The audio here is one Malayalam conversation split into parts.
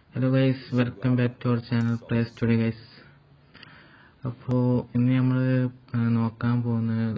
Hello guys welcome back to our channel Play Studio guys അപ്പോൾ ഇന്ന് നമ്മൾ നോക്കാൻ പോകുന്നത്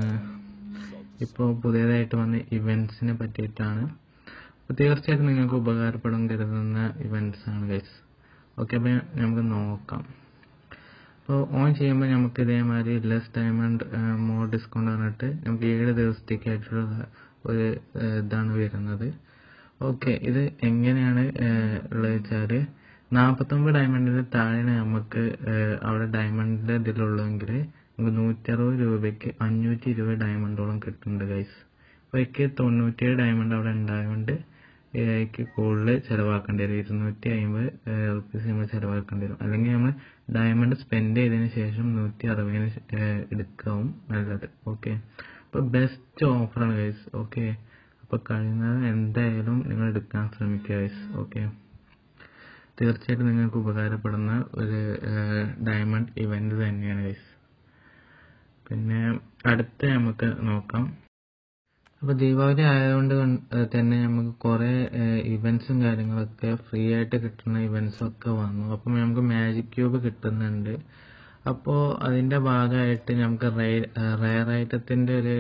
ഇപ്പോൾ പുതിയതായിട്ട് വന്ന ഇവൻറ്റ്സിനെ പറ്റിയിട്ടാണ് അപ്പോൾ തീർച്ചയായിട്ടും നിങ്ങൾക്ക് ഉപകാരപ്പെടും കരുതുന്ന ഇവൻറ്റ്സ് ആണ് ഗൈസ് ഓക്കെ അപ്പോൾ നമുക്ക് നോക്കാം അപ്പോൾ ഓൺ ചെയ്യുമ്പോൾ നമുക്ക് ഇതേമാതിരി ലെസ് ഡയമണ്ട് മോർ ഡിസ്കൗണ്ട് പറഞ്ഞിട്ട് നമുക്ക് ഏഴ് ദിവസത്തേക്കായിട്ടുള്ള ഒരു ഏഹ്, ഇതാണ് വരുന്നത് ഓക്കെ ഇത് എങ്ങനെയാണ് ഏഹ്, ഉള്ളത് വെച്ചാൽ നാൽപ്പത്തൊമ്പത് ഡയമണ്ടിന് താഴെ നമുക്ക് ഏഹ്, അവിടെ ഡയമണ്ടിന്റെ ഇതിലുള്ളെങ്കിൽ നമുക്ക് നൂറ്ററുപത് രൂപയ്ക്ക് അഞ്ഞൂറ്റി ഇരുപത് ഡയമണ്ടോളം കിട്ടുന്നുണ്ട് ഗൈസ് അപ്പോൾ എനിക്ക് തൊണ്ണൂറ്റിയേഴ് ഡയമണ്ട് അവിടെ ഉണ്ടായതുകൊണ്ട് എനിക്ക് കൂടുതൽ ചിലവാക്കേണ്ടി വരും ഇരുന്നൂറ്റി അമ്പത് റുപ്പീസ് നമ്മൾ ചിലവാക്കേണ്ടി വരും അല്ലെങ്കിൽ നമ്മൾ ഡയമണ്ട് സ്പെൻഡ് ചെയ്തതിന് ശേഷം നൂറ്റി അറുപതിന് എടുക്കാവും നല്ലത് ഓക്കെ അപ്പോൾ ബെസ്റ്റ് ഓഫറാണ് ഗൈസ് ഓക്കെ അപ്പോൾ കഴിയുന്നത് എന്തായാലും നിങ്ങൾ എടുക്കാൻ ശ്രമിക്കുക ഗൈസ് ഓക്കെ തീർച്ചയായിട്ടും നിങ്ങൾക്ക് ഉപകാരപ്പെടുന്ന ഒരു ഡയമണ്ട് ഇവന്റ് തന്നെയാണ് ഗൈസ് പിന്നെ അടുത്ത നമുക്ക് നോക്കാം അപ്പോൾ ദീപാവലി ആയതുകൊണ്ട് കൊണ്ട് തന്നെ നമുക്ക് കുറേ ഇവന്റ്സും കാര്യങ്ങളൊക്കെ ഫ്രീ ആയിട്ട് കിട്ടുന്ന ഇവന്റ്സും ഒക്കെ വന്നു അപ്പം നമുക്ക് മാജിക് ക്യൂബ് കിട്ടുന്നുണ്ട് അപ്പോൾ അതിന്റെ ഭാഗമായിട്ട് നമുക്ക് റയർ ഐറ്റത്തിന്റെ ഒരു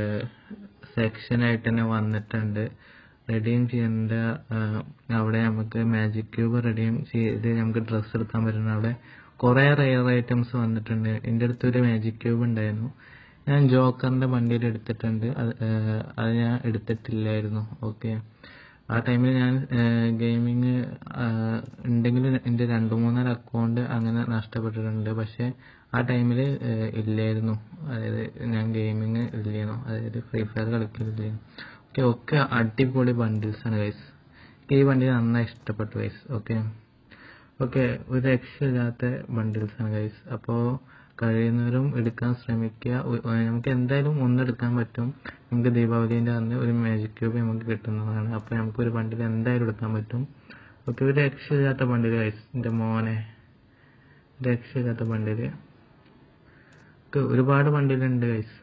സെക്ഷൻ ആയിട്ട് തന്നെ വന്നിട്ടുണ്ട് റെഡീം ചെയ്യേണ്ട അവിടെ നമുക്ക് മാജിക് ക്യൂബ് റെഡീം ചെയ്ത് നമുക്ക് ഡ്രസ്സ് എടുക്കാൻ പറ്റുന്ന അവിടെ കുറേ റയർ ഐറ്റംസ് വന്നിട്ടുണ്ട് എൻ്റെ അടുത്ത് ഒരു മാജിക് ക്യൂബ് ഉണ്ടായിരുന്നു ഞാൻ ജോക്കറിന്റെ വണ്ടിയിൽ എടുത്തിട്ടുണ്ട് അത് ഏഹ്, അത് ഞാൻ എടുത്തിട്ടില്ലായിരുന്നു ഓക്കെ ആ ടൈമിൽ ഞാൻ ഗെയിമിങ് ഉണ്ടെങ്കിൽ എൻ്റെ രണ്ട് മൂന്നാല് അക്കൗണ്ട് അങ്ങനെ നഷ്ടപ്പെട്ടിട്ടുണ്ട് പക്ഷെ ആ ടൈമിൽ ഇല്ലായിരുന്നു അതായത് ഞാൻ ഗെയിമിങ് ഇല്ലായിരുന്നു അതായത് ഫ്രീ ഫയർ കളിക്കലില്ലായിരുന്നു ഓക്കെ ഒക്കെ അടിപൊളി ബണ്ടിൽസ് ആണ് ഗൈസ് ഈ വണ്ടി നന്നായി ഇഷ്ടപ്പെട്ടു ഗൈസ് ഓക്കെ ഓക്കെ ഒരു രക്ഷയില്ലാത്ത ബണ്ടിൽസ് ആണ് ഗൈസ് അപ്പോൾ കഴിയുന്നവരും എടുക്കാൻ ശ്രമിക്കുക ഒ- ഏഹ് നമുക്ക് എന്തായാലും ഒന്നെടുക്കാൻ പറ്റും നമുക്ക് ദീപാവലിന്റെ അന്ന് ഒരു മാജിക് ക്യൂബ് നമുക്ക് കിട്ടുന്നതാണ് അപ്പോൾ നമുക്ക് ഒരു ബണ്ടിൽ എന്തായാലും എടുക്കാൻ പറ്റും ഓക്കെ ഒരു രക്ഷയില്ലാത്ത ബണ്ടിൽ ഗൈസ് എൻ്റെ മോനെ രക്ഷയില്ലാത്ത ബണ്ടില് ഒക്കെ ഒരുപാട് ബണ്ടിലുണ്ട് ഗൈസ്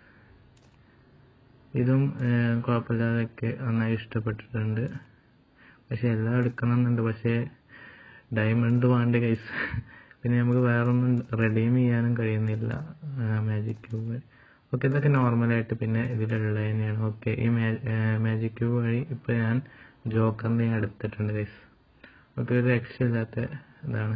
ഇതും ഏഹ്, കുഴപ്പമില്ലാതൊക്കെ നന്നായി ഇഷ്ടപ്പെട്ടിട്ടുണ്ട് പക്ഷെ എല്ലാം എടുക്കണമെന്നുണ്ട് പക്ഷേ ഡയമണ്ട് വേണ്ട കൈസ് പിന്നെ നമുക്ക് വേറൊന്നും റെഡീം ചെയ്യാനും കഴിയുന്നില്ല മാജിക് ക്യൂബ് ഓക്കെ ഇതൊക്കെ നോർമലായിട്ട് പിന്നെ ഇതിലുള്ള തന്നെയാണ് ഓക്കെ ഈ മാജിക് ക്യൂബ് വഴി ഇപ്പൊ ഞാൻ ജോക്കറിന്റെ ഞാൻ എടുത്തിട്ടുണ്ട് കൈസ് ഓക്കെ ഒരു രക്ഷയില്ലാത്ത ഇതാണ്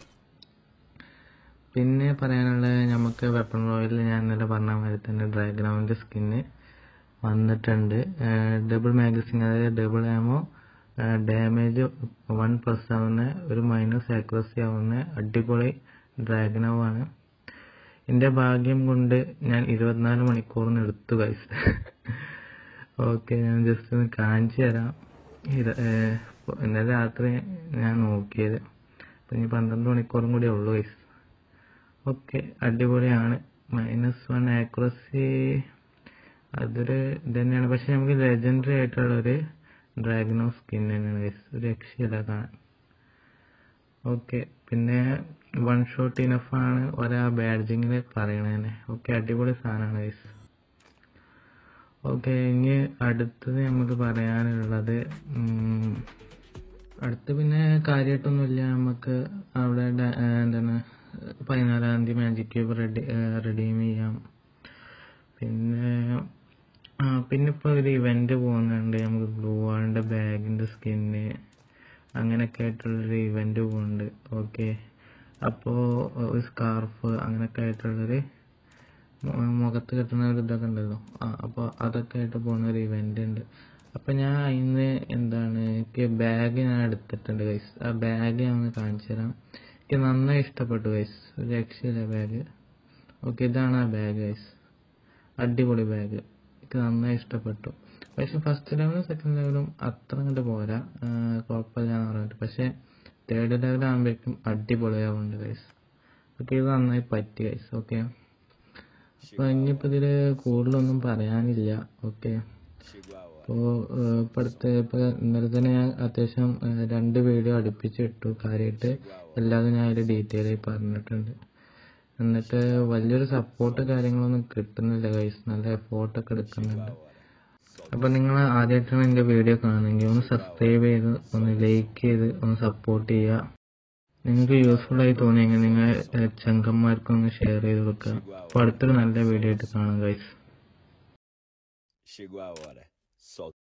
പിന്നെ പറയാനുള്ളത് നമുക്ക് വെപ്പൺ റോയിൽ ഞാൻ ഇന്നലെ പറഞ്ഞ മാതിരി തന്നെ ഡ്രാഗ്രാമിന്റെ സ്കിന്ന് വന്നിട്ടുണ്ട് ഡബിൾ മാഗസിൻ അതായത് double ammo damage one plus ആവുന്ന ഒരു മൈനസ് ആക്യുറസി ആവുന്ന അടിപൊളി ഡ്രാഗനവാണ് എന്റെ ഭാഗ്യം കൊണ്ട് ഞാൻ ഇരുപത്തിനാല് മണിക്കൂറിന് എടുത്തു കൈസ് ഓക്കെ ഞാൻ ജസ്റ്റ് ഒന്ന് കാണിച്ചു തരാം ഇത് ഏഹ്, ഇന്നലെ രാത്രി ഞാൻ നോക്കിയത് അപ്പൊ ഇനി പന്ത്രണ്ട് മണിക്കൂറും കൂടി ഉള്ളു കൈസ് ഓക്കെ അടിപൊളിയാണ് മൈനസ് വൺ ആക്യുറസി അതൊരു ഇത് തന്നെയാണ് പക്ഷെ നമുക്ക് ലെജൻഡറി ആയിട്ടുള്ള ഒരു ഡ്രാഗനോ സ്കിൻ തന്നെയാണ് guys. ഒരു രക്ഷയില്ല കാണാൻ ഓക്കെ പിന്നെ വൺ ഷോട്ട് ഇനഫ് ആണ് ഒരാ ബാഡ്ജിങ്ങിൽ പറയണത് തന്നെ ഓക്കെ അടിപൊളി സാധനമാണ് ഗൈസ് ഓക്കെ ഇനി അടുത്തത് നമുക്ക് പറയാനുള്ളത് ഉം, അടുത്ത് പിന്നെ കാര്യമായിട്ടൊന്നുമില്ല നമുക്ക് അവിടെ ഡ- ഏഹ് എന്താണ് പതിനാലാം തീയതി മാജിക് ക്യൂബ് റെഡി റെഡീം ചെയ്യാം പിന്നെ ആ പിന്നെ ഇപ്പൊ ഒരു ഇവന്റ് പോകുന്നുണ്ട് നമുക്ക് ബ്ലൂ വാളിന്റെ ബാഗിന്റെ സ്കിന്ന് അങ്ങനെയൊക്കെ ആയിട്ടുള്ളൊരു ഇവന്റ് പോകുന്നുണ്ട് ഓക്കെ അപ്പോ ഒരു സ്കാർഫ് അങ്ങനെയൊക്കെ ആയിട്ടുള്ളൊരു മു- മുഖത്ത് കെട്ടുന്ന ഒരു ഇതൊക്കെ ഉണ്ടല്ലോ ആ അപ്പൊ അതൊക്കെ ആയിട്ട് പോകുന്ന ഒരു ഇവന്റ് ഉണ്ട് അപ്പൊ ഞാൻ ഇന്ന് എന്താണ് എനിക്ക് ബാഗ് ഞാൻ എടുത്തിട്ടുണ്ട് ഗൈസ് ആ ബാഗ് ഞാൻ ഒന്ന് കാണിച്ചു തരാം എനിക്ക് നന്നായി ഇഷ്ടപ്പെട്ടു ഗൈസ് ഒരു രക്ഷയില്ല ബാഗ് ഓക്കെ ഇതാണ് ആ ബാഗ് ഗൈസ് അടിപൊളി ബാഗ് എനിക്ക് നന്നായി ഇഷ്ടപ്പെട്ടു പക്ഷെ ഫസ്റ്റ് ലെവലും സെക്കൻഡ് ലെവലും അത്ര അങ്ങോട്ട് പോരാ ആ, കുഴപ്പമില്ലാന്ന് പറഞ്ഞിട്ട് പക്ഷെ തേർഡ് ലെവൽ ആകുമ്പോഴേക്കും അടിപൊളിയാവുന്നുണ്ട് ഗൈസ് ഓക്കെ ഇത് നന്നായി പറ്റി ഗൈസ് ഓക്കെ അപ്പൊ ഇനിയിപ്പോ ഇതില് കൂടുതലൊന്നും പറയാനില്ല ഓക്കെ അപ്പോ ഏഹ്, ഇപ്പൊ അടുത്ത് ഇപ്പൊ ഇന്നലെ തന്നെ ഞാൻ അത്യാവശ്യം ഏഹ്, രണ്ട് വീഡിയോ അടുപ്പിച്ചിട്ടു കാര്യമായിട്ട് എല്ലാതും ഞാൻ അതിൽ ഡീറ്റെയിൽ ആയി പറഞ്ഞിട്ടുണ്ട് എന്നിട്ട് വലിയൊരു സപ്പോർട്ട് കാര്യങ്ങളൊന്നും കിട്ടുന്നില്ല ഗൈസ് നല്ല എഫോർട്ടൊക്കെ എടുക്കുന്നുണ്ട് അപ്പോൾ നിങ്ങൾ ആദ്യമായിട്ടാണ് എൻ്റെ വീഡിയോ കാണുന്നെങ്കിൽ ഒന്ന് സബ്സ്ക്രൈബ് ചെയ്ത് ഒന്ന് ലൈക്ക് ചെയ്ത് ഒന്ന് സപ്പോർട്ട് ചെയ്യുക നിങ്ങൾക്ക് യൂസ്ഫുൾ ആയി തോന്നിയെങ്കിൽ നിങ്ങൾ ചങ്കന്മാർക്കൊന്ന് ഷെയർ ചെയ്ത് കൊടുക്കുക അപ്പോൾ അടുത്തൊരു നല്ല വീഡിയോ ആയിട്ട് കാണാം guys Chegou a hora. Solta.